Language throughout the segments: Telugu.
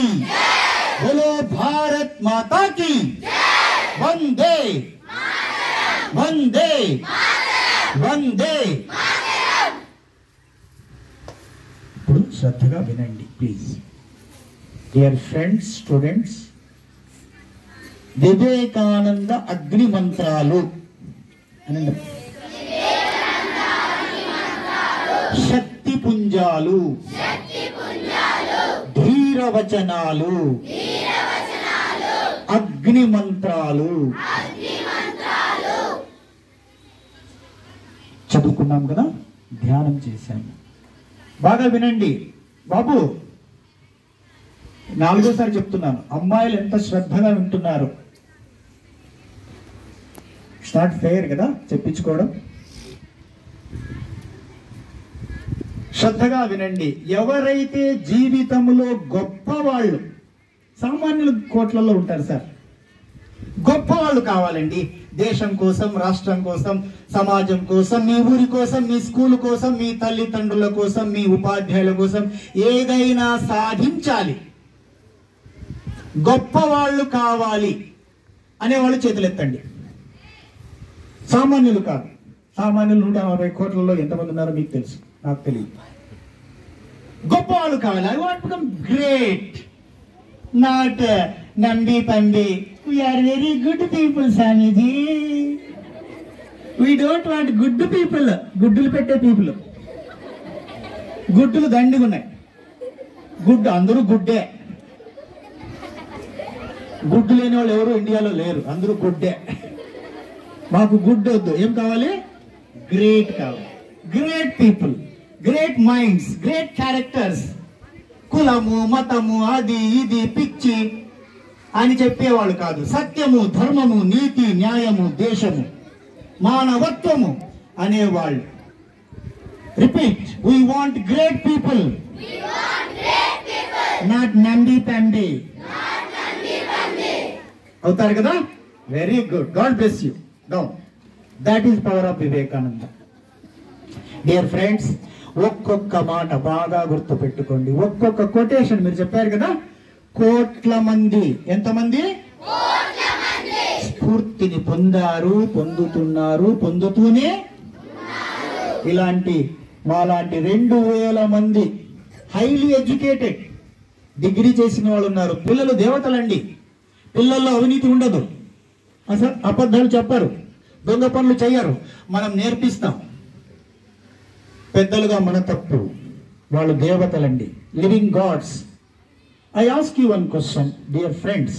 बोलो भारत माता की वंदे वंदे वंदे ఇప్పుడు శ్రద్ధగా వినండి please dear friends students Vivekananda అగ్ని మంత్రాలు అనండి శక్తి పుంజాలు ధీరవచనాలు అగ్ని మంత్రాలు చదువుకున్నాం కదా ధ్యానం చేశాము బాగా వినండి బాబు నాలుగోసారి చెప్తున్నాను అమ్మాయిలు ఎంత శ్రద్ధగా వింటున్నారు స్టార్ట్ ఫెయిర్ కదా చెప్పించుకోవడం శ్రద్ధగా వినండి ఎవరైతే జీవితంలో గొప్ప వాళ్ళు సామాన్యులు కోట్లలో ఉంటారు సార్ గొప్ప వాళ్ళు కావాలండి దేశం కోసం రాష్ట్రం కోసం సమాజం కోసం మీ ఊరి కోసం మీ స్కూల్ కోసం మీ తల్లిదండ్రుల కోసం మీ ఉపాధ్యాయుల కోసం ఏదైనా సాధించాలి గొప్ప వాళ్ళు కావాలి అనేవాళ్ళు చేతులెత్తండి సామాన్యులు కాదు సామాన్యులు నూట నలభై కోట్లలో ఎంతమంది ఉన్నారో మీకు తెలుసు నాకు తెలియదు గొప్ప వాళ్ళు కావాలి I want become great not నంబి పంబి we are very good people Swamiji we don't want good people గుడ్డులు పెట్టే పీపుల్ గుడ్డులు దండిగా ఉన్నాయి గుడ్డు అందరూ గుడ్డే గుడ్డు లేని వాళ్ళు ఎవరు ఇండియాలో లేరు అందరూ గుడ్డే మాకు గుడ్ వద్దు ఏం కావాలి గ్రేట్ కావాలి great people great minds great characters కులము మతము అది ఇది పిచ్చి అని చెప్పేవాళ్ళు కాదు సత్యము ధర్మము నీతి న్యాయము దేశము మానవత్వము అనేవాళ్ళు repeat we want great people not నంది పండి అవుతారు కదా very good god bless you down that is power of Vivekananda dear friends ఒక్కొక్క మాట బాగా గుర్తు పెట్టుకోండి ఒక్కొక్క కొటేషన్ మీరు చెప్పారు కదా కోట్ల మంది ఎంతమంది స్ఫూర్తిని పొందారు పొందుతున్నారు పొందుతూనే ఇలాంటి మాలాంటి రెండు వేల మంది హైలీ ఎడ్యుకేటెడ్ డిగ్రీ చేసిన వాళ్ళు ఉన్నారు పిల్లలు దేవతలండి పిల్లల్లో అవినీతి ఉండదు అసలు అబద్ధాలు చెప్పరు దొంగ పనులు చెయ్యరు మనం నేర్పిస్తాం పెద్దలుగా మన తప్పు వాళ్ళు దేవతలండి living gods I ask you one question dear friends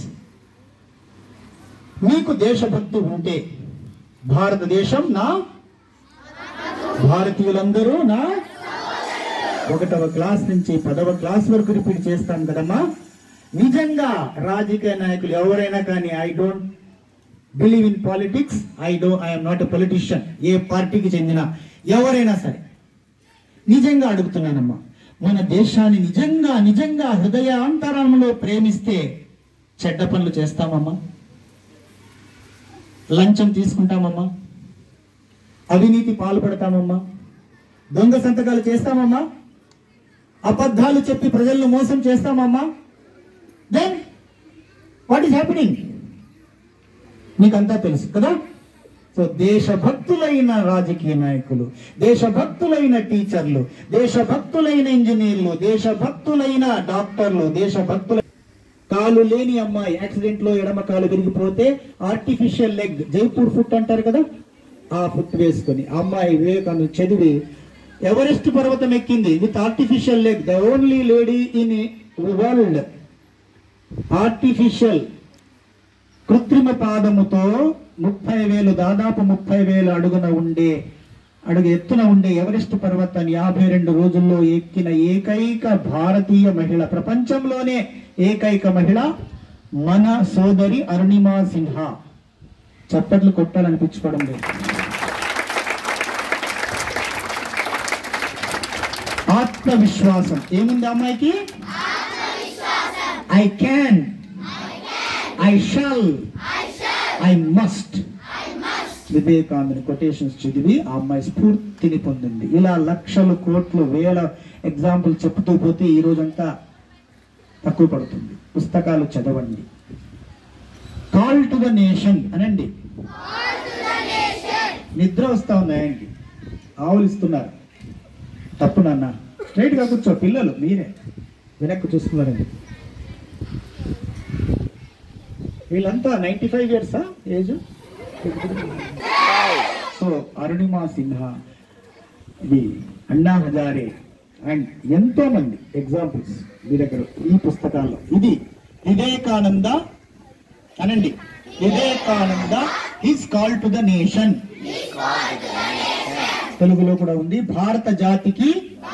మీకు దేశభక్తి ఉంటే భారతదేశం నా భారతీయులందరూ నా ఒకటవ క్లాస్ నుంచి పదవ క్లాస్ వరకు రిపీట్ చేస్తాను కదమ్మా నిజంగా రాజకీయ నాయకులు ఎవరైనా కానీ I don't believe in politics I do I'm not a politician ఏ పార్టీకి చెందిన ఎవరైనా సరే నిజంగా అడుగుతున్నానమ్మా మన దేశాన్ని నిజంగా నిజంగా హృదయాంతరంలో ప్రేమిస్తే చెడ్డ పనులు చేస్తామమ్మా లంచం తీసుకుంటామమ్మా అవినీతి పాల్పడతామమ్మా దొంగ సంతకాలు చేస్తామమ్మా అబద్ధాలు చెప్పి ప్రజలను మోసం చేస్తామమ్మా దెన్ వాట్ ఈస్ హ్యాపెనింగ్ మీకంతా తెలుసు కదా సో దేశభక్తులైన రాజకీయ నాయకులు దేశభక్తులైన టీచర్లు దేశభక్తులైన ఇంజనీర్లు దేశభక్తులైన డాక్టర్లు దేశభక్తుల కాలు లేని అమ్మాయి యాక్సిడెంట్ లో ఎడమ కాలు విరిగిపోతే ఆర్టిఫిషియల్ లెగ్ జైపూర్ ఫుట్ అంటారు కదా ఆ ఫుట్ వేసుకొని ఆ అమ్మాయి వివేకానంద చదివి ఎవరెస్ట్ పర్వతం ఎక్కింది with artificial leg the only lady in world artificial కృత్రిమ పాదముతో ముప్పై వేలు దాదాపు ముప్పై వేలు అడుగున ఉండే అడుగు ఎత్తున ఉండే ఎవరెస్ట్ పర్వతాన్ని యాభై రెండు రోజుల్లో ఎక్కిన ఏకైక భారతీయ మహిళ ప్రపంచంలోనే ఏకైక మహిళ మన సోదరి అరుణిమా సిన్హా చప్పట్లు కొట్టాలనిపించుకోవడం లేదు ఆత్మవిశ్వాసం ఏముంది అమ్మాయికి I can I shall I must Vivekananda quotations చదివి ఆ అమ్మాయి స్ఫూర్తిని పొందింది ఇలా లక్షలు కోట్లు వేల ఎగ్జాంపుల్ చెప్తూ పోతే ఈ రోజంతా తక్కువ పడుతుంది పుస్తకాలు చదవండి కాల్ టు ద నేషన్ అనండి నిద్ర వస్తా ఉంది ఆయనకి ఆవులు ఇస్తున్నారు తప్పు నాన్న స్ట్రైట్ గా కూర్చో పిల్లలు మీరే వెనక్కి చూస్తున్నారండి వీళ్ళంతా నైంటీ ఫైవ్ ఇయర్సా ఏజ్ సో అరుణిమా సిన్హా ఇది అన్నా హజారే అండ్ ఎంతో మంది ఎగ్జాంపుల్స్ మీ దగ్గర ఈ పుస్తకాల్లో ఇది వివేకానంద అనండి Vivekananda his call to the nation తెలుగులో కూడా ఉంది భారత జాతికి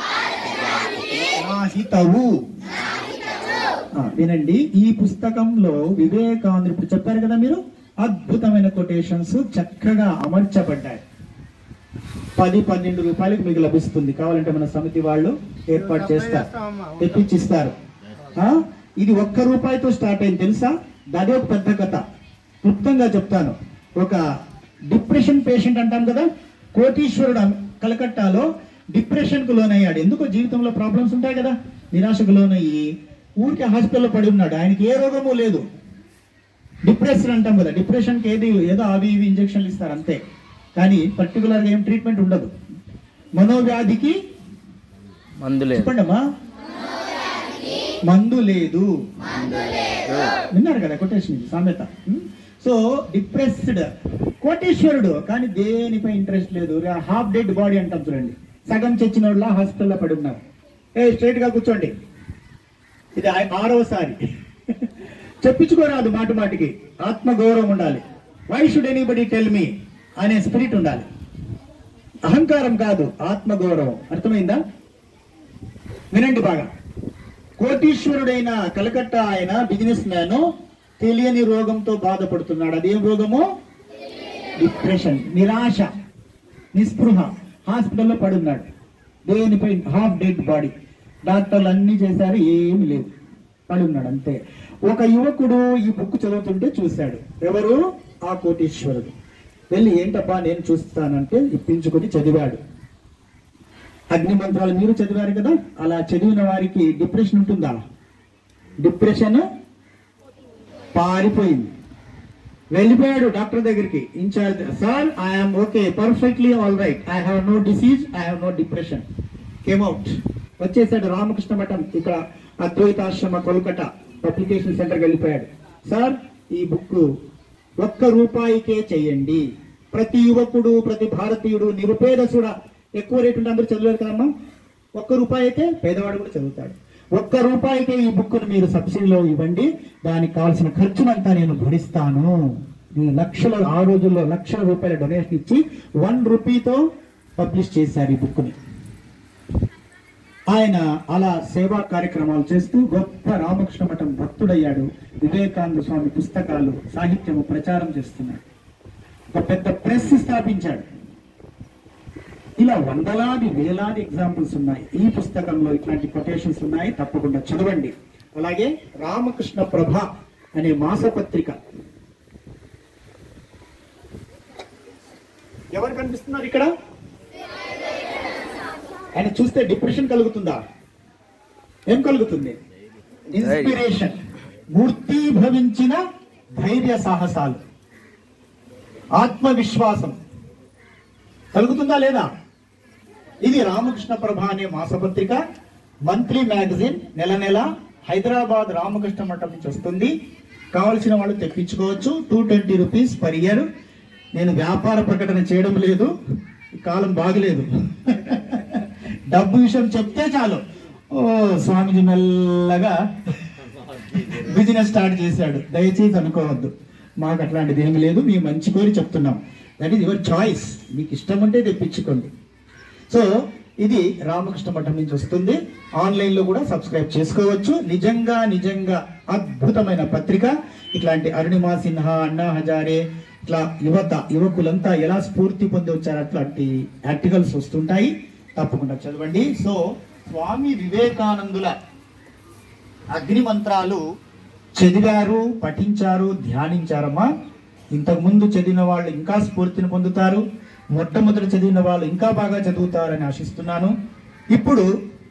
నా హితవు ఆ, వినండి ఈ పుస్తకంలో వివేకానందుడు ఇప్పుడు చెప్పారు కదా మీరు అద్భుతమైన కొటేషన్స్ చక్కగా అమర్చబడ్డాయి పది పన్నెండు రూపాయలకు మీకు లభిస్తుంది కావాలంటే మన సమితి వాళ్ళు ఏర్పాటు చేస్తారు తెప్పించిస్తారు ఆ, ఇది ఒక్క రూపాయితో స్టార్ట్ అయింది తెలుసా అదే ఒక పెద్ద కథ క్లుప్తంగా చెప్తాను ఒక డిప్రెషన్ పేషెంట్ అంటాం కదా కోటీశ్వరుడు అం- కలకట్టాలో డిప్రెషన్ కు లోనయ్యాడు ఎందుకో జీవితంలో ప్రాబ్లమ్స్ ఉంటాయి కదా నిరాశకు లోనయ్యి ఊరికి హాస్పిటల్లో పడి ఉన్నాడు ఆయనకి ఏ రోగము లేదు డిప్రెషన్ అంటాం కదా డిప్రెషన్కి ఏది ఏదో అవి ఇవి ఇంజక్షన్లు ఇస్తారు అంతే కానీ పర్టికులర్గా ఏం ట్రీట్మెంట్ ఉండదు మనోవ్యాధికి మందు లేదు చెప్పండి అమ్మా మందు లేదు విన్నారు కదా కొటేషన్ ఇది సామెత ఉం? సో డిప్రెస్డ్ కోటేశ్వరుడు కానీ దేనిపై ఇంట్రెస్ట్ లేదు హాఫ్ డెడ్ బాడీ అంటాం చూడండి సగం చచ్చిన వాళ్ళ హాస్పిటల్లో పడి ఉన్నారు ఏ స్ట్రైట్ గా కూర్చోండి ఇది ఆ- ఆరవసారి చెప్పించుకోరాదు మాటి మాటికి ఆత్మ గౌరవం ఉండాలి why should anybody tell me అనే స్పిరిట్ ఉండాలి అహంకారం కాదు ఆత్మ గౌరవం అర్థమైందా వినండి బాగా కోటీశ్వరుడైన కలకత్తా ఆయన బిజినెస్ మ్యాన్ తెలియని రోగంతో బాధపడుతున్నాడు అదేం రోగము డిప్రెషన్ నిరాశ నిస్పృహ హాస్పిటల్లో పడున్నాడు దేనిపై హాఫ్ డెడ్ బాడీ డాక్టర్లు అన్ని చేశారు ఏమి లేదు పడున్నాడు అంతే ఒక యువకుడు ఈ బుక్ చదువుతుంటే చూశాడు ఎవరు ఆ కోటీశ్వరుడు వెళ్ళి ఏంటబ్బా నేను చూస్తానంటే ఇప్పించుకొని చదివాడు అగ్ని మంత్రాలు మీరు చదివారు కదా అలా చదివిన వారికి డిప్రెషన్ ఉంటుందా డిప్రెషన్ పారిపోయింది వెళ్ళిపోయాడు డాక్టర్ దగ్గరికి in-charge sir I'm okay perfectly all right I have no disease I have no depression came out వచ్చేసాడు రామకృష్ణ మఠం ఇక్కడ అద్వైతాశ్రమ కొల్కట పబ్లికేషన్ సెంటర్కి వెళ్ళిపోయాడు సార్ ఈ బుక్ ఒక్క రూపాయికే చెయ్యండి ప్రతి యువకుడు ప్రతి భారతీయుడు నిరుపేద కూడా ఎక్కువ రేటు ఉంటే అందరూ చదివారు కదమ్మా ఒక్క రూపాయి అయితే పేదవాడు కూడా చదువుతాడు ఒక్క రూపాయికే ఈ బుక్ మీరు సబ్సిడీలో ఇవ్వండి దానికి కావాల్సిన ఖర్చునంతా నేను భరిస్తాను ఈ లక్షల ఆ రోజుల్లో లక్షల రూపాయల డొనేషన్ ఇచ్చి వన్ రూపీతో పబ్లిష్ చేశారు ఈ బుక్ని ఆయన అలా సేవా కార్యక్రమాలు చేస్తూ గొప్ప రామకృష్ణ మఠం భక్తుడయ్యాడు వివేకానంద స్వామి పుస్తకాలు సాహిత్యము ప్రచారం చేస్తున్నాడు ఒక పెద్ద ప్రెస్ స్థాపించాడు ఇలా వందలాది వేలాది ఎగ్జాంపుల్స్ ఉన్నాయి ఈ పుస్తకంలో ఇట్లాంటి కొటేషన్స్ ఉన్నాయి తప్పకుండా చదవండి అలాగే రామకృష్ణ ప్రభ అనే మాసపత్రిక ఎవరు కనిపిస్తున్నారు ఇక్కడ ఆయన చూస్తే డిప్రెషన్ కలుగుతుందా ఏం కలుగుతుంది ఇన్స్పిరేషన్ మూర్తీభవించిన ధైర్య సాహసాలు ఆత్మవిశ్వాసం కలుగుతుందా లేదా ఇది రామకృష్ణ ప్రభ అనే మాసపత్రిక మంత్లీ మ్యాగజైన్ నెల నెల హైదరాబాద్ రామకృష్ణ మఠం నుంచి వస్తుంది కావలసిన వాళ్ళు తెప్పించుకోవచ్చు two twenty rupees per year నేను వ్యాపార ప్రకటన చేయడం లేదు ఈ కాలం బాగలేదు డబ్బు విషయం చెప్తే చాలు ఓ స్వామిజీ మెల్లగా బిజినెస్ స్టార్ట్ చేశాడు దయచేసి అనుకోవద్దు మాకు అట్లాంటిది ఏమి లేదు మీ మంచి కోరి చెప్తున్నాం దట్ ఈస్ యువర్ చాయిస్ మీకు ఇష్టం ఉంటే తెప్పించుకోండి సో ఇది రామకృష్ణ మఠం నుంచి వస్తుంది ఆన్లైన్ లో కూడా సబ్స్క్రైబ్ చేసుకోవచ్చు నిజంగా నిజంగా అద్భుతమైన పత్రిక ఇట్లాంటి అరుణిమా సిన్హా అన్నా హజారే ఇట్లా యువత యువకులంతా ఎలా స్ఫూర్తి పొంది వచ్చారు అట్లాంటి ఆర్టికల్స్ వస్తుంటాయి తప్పకుండా చదవండి సో స్వామి వివేకానందుల అగ్ని మంత్రాలు చదివారు పఠించారు ధ్యానించారమ్మా ఇంతకు ముందు చదివిన వాళ్ళు ఇంకా స్ఫూర్తిని పొందుతారు మొట్టమొదటి చదివిన వాళ్ళు ఇంకా బాగా చదువుతారని ఆశిస్తున్నాను ఇప్పుడు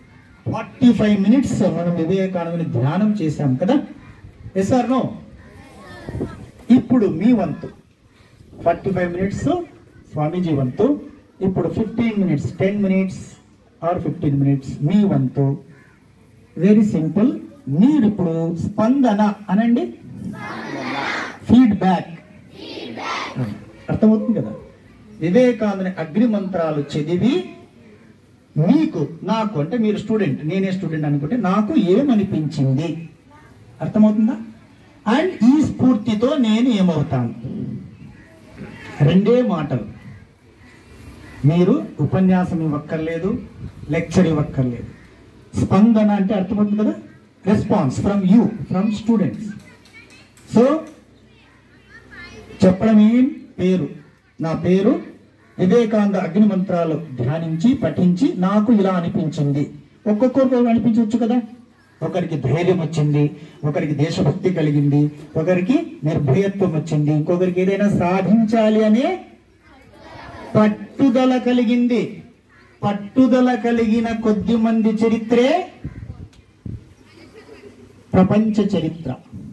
ఫార్టీ ఫైవ్ మినిట్స్ మనం వివేకానందని ధ్యానం చేశాం కదా ఎస్ ఆర్ నో ఇప్పుడు మీ వంతు ఫార్టీ ఫైవ్ మినిట్స్ స్వామీజీ వంతు ఇప్పుడు fifteen minutes ten minutes or fifteen minutes మీ వంతు వెరీ సింపుల్ మీరు ఇప్పుడు స్పందన అనండి ఫీడ్బ్యాక్ అర్థమవుతుంది కదా వివేకానందని అగ్ని మంత్రాలు చదివి మీకు నాకు అంటే మీరు స్టూడెంట్ నేనే స్టూడెంట్ అనుకుంటే నాకు ఏమనిపించింది అర్థమవుతుందా అండ్ ఈ స్ఫూర్తితో నేను ఏమవుతాను రెండే మాటలు మీరు ఉపన్యాసం ఇవ్వక్కర్లేదు లెక్చర్ ఇవ్వక్కర్లేదు స్పందన అంటే అర్థమవుతుంది కదా response from you from students so చెప్పడం ఏం పేరు నా పేరు వివేకానంద అగ్ని మంత్రాలు ధ్యానించి పఠించి నాకు ఇలా అనిపించింది ఒక్కొక్కరికి అనిపించవచ్చు కదా ఒకరికి ధైర్యం వచ్చింది ఒకరికి దేశభక్తి కలిగింది ఒకరికి నిర్భయత్వం వచ్చింది ఇంకొకరికి ఏదైనా సాధించాలి అనే పట్టుదల కలిగింది పట్టుదల కలిగిన కొద్ది మంది చరిత్రే ప్రపంచ చరిత్ర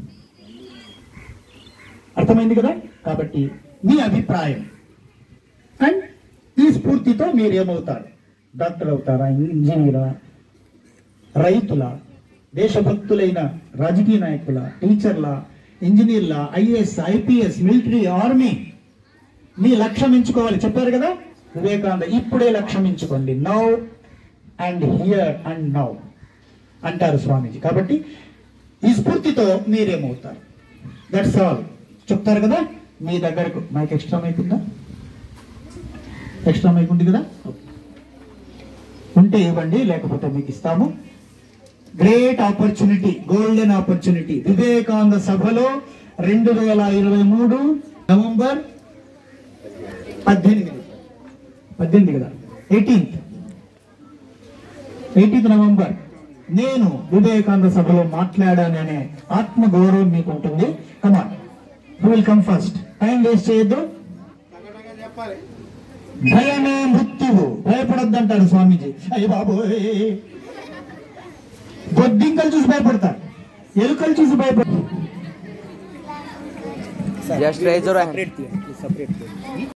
అర్థమైంది కదా కాబట్టి మీ అభిప్రాయం అండ్ ఈ స్ఫూర్తితో మీరు ఏమవుతారు డాక్టర్ అవుతారా ఇంజనీరా రైతుల దేశభక్తులైన రాజకీయ నాయకుల టీచర్ల ఇంజనీర్ల ఐఏఎస్ ఐపీఎస్ మిలిటరీ ఆర్మీ మీ లక్ష్యం ఎంచుకోవాలి చెప్పారు కదా వివేకానంద ఇప్పుడే లక్ష్యం ఎంచుకోండి now and here and now అంటారు స్వామీజీ కాబట్టి ఈ స్ఫూర్తితో మీరేమవుతారు దట్స్ ఆల్ చెప్తారు కదా మీ దగ్గరకు మైక్ ఎక్స్ట్రా మైక్ ఉందా ఎక్స్ట్రా మైక్ ఉంది కదా ఉంటే ఇవ్వండి లేకపోతే మీకు ఇస్తాము great opportunity golden opportunity Vivekananda సభలో రెండు వేల ఇరవై మూడు నవంబర్ పద్దెనిమిది పద్దెనిమిది కదా ఎయిటీన్త్ ఎయిటీన్త్ నవంబర్ నేను వివేకానంద సభలో మాట్లాడాననే ఆత్మ గౌరవం మీకు ఉంటుంది come on who will come first time waste చేయొద్దు భయమే మృత్యువు భయపడొద్దు అంటారు స్వామీజీ అయ్యి బాబు బొద్దింకలు చూసి భయపడతారు ఎలుకలు చూసి భయపడతారు జస్ట్ రైజ్ యువర్ హ్యాండ్